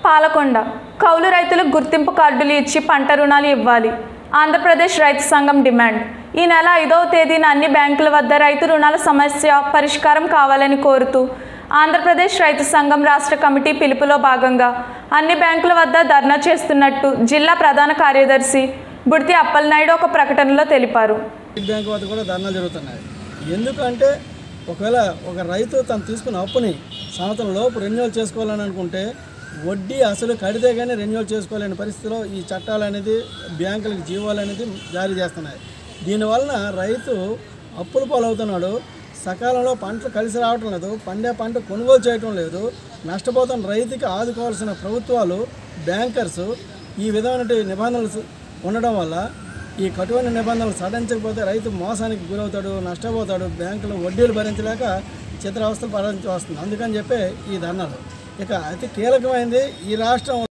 పాలకొండ కౌలు రైతులకు గుర్తింపు కార్డులు ఇచ్చి పంట రుణాలు ఇవ్వాలి ఆంధ్రప్రదేశ్ రైతు సంఘం డిమాండ్ ఈ నెల ఐదవ తేదీన అన్ని బ్యాంకుల వద్ద రైతు రుణాల సమస్య పరిష్కారం కావాలని కోరుతూ ఆంధ్రప్రదేశ్ రైతు సంఘం రాష్ట్ర కమిటీ పిలుపులో భాగంగా అన్ని బ్యాంకుల వద్ద ధర్నా చేస్తున్నట్టు జిల్లా ప్రధాన కార్యదర్శి బుడితి అప్పలనాయుడు ఒక ప్రకటనలో తెలిపారు స్టేట్ బ్యాంక్ వద్ద కూడా ధర్నాలు జరుగుతున్నాయి ఎందుకంటే ఒకవేళ ఒక రైతు తను తీసుకున్న అప్పుని సంవత్సరం లోపు రెన్యువల్ చేసుకోవాలని అనుకుంటే వడ్డీ అసలు కడితే కానీ రెన్యువల్ చేసుకోలేని పరిస్థితిలో ఈ చట్టాలు అనేది బ్యాంకులకు జీవోలు అనేది జారీ చేస్తున్నాయి దీనివలన రైతు అప్పుల పాలవుతున్నాడు సకాలంలో పంటలు కలిసి రావటం లేదు పండే పంట కొనుగోలు చేయటం లేదు నష్టపోతున్న రైతుకి ఆదుకోవాల్సిన ప్రభుత్వాలు బ్యాంకర్స్ ఈ విధమైన నిబంధనలు ఉండడం వల్ల ఈ కఠిన నిబంధనలు సడలించకపోతే రైతు మోసానికి గురవుతాడు నష్టపోతాడు బ్యాంకులు వడ్డీలు భరించలేక చిత్రావస్థలు భరించ వస్తుంది అందుకని చెప్పి ఈ ధర్నాలు ఇక అతి కీలకమైనది ఈ రాష్ట్రం